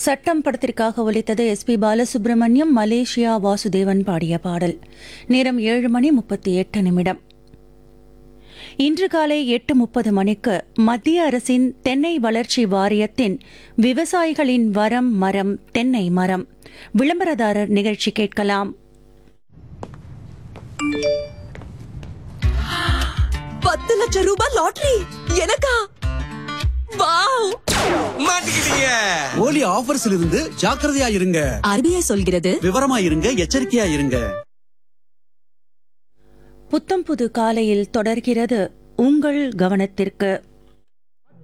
சட்டம் படத்திற்காக ஒலித்தது S P Balasubrahmanyam Malaysia Vasudevan பாடிய பாடல் நேரம் ஏழு மணி முப்பத்தி எட்டு நிமிடம் இன்று காலை எட்டு முப்பது மணிக்கு மத்திய அரசின் தென்னை வளர்ச்சி வாரியத்தின் விவசாயிகளின் வரம் மரம் தென்னை மரம் விளம்பரதாரர் நிகழ்ச்சி கேட்கலாம் பத்து லட்சம் ரூபாய் லாட்டரி எனக்கா வாவ் மாட்டிக்கிட்டீங்க ஓலி ஆஃபர்ஸ்ல இருந்து ஜாக்கிரதையா இருங்க ஆர்பிஐ சொல்கிறது விவரமா இருங்க எச்சரிக்கையா இருங்க புத்தம் புது காலையில் தொடர்கிறது உங்கள் கவனத்திற்கு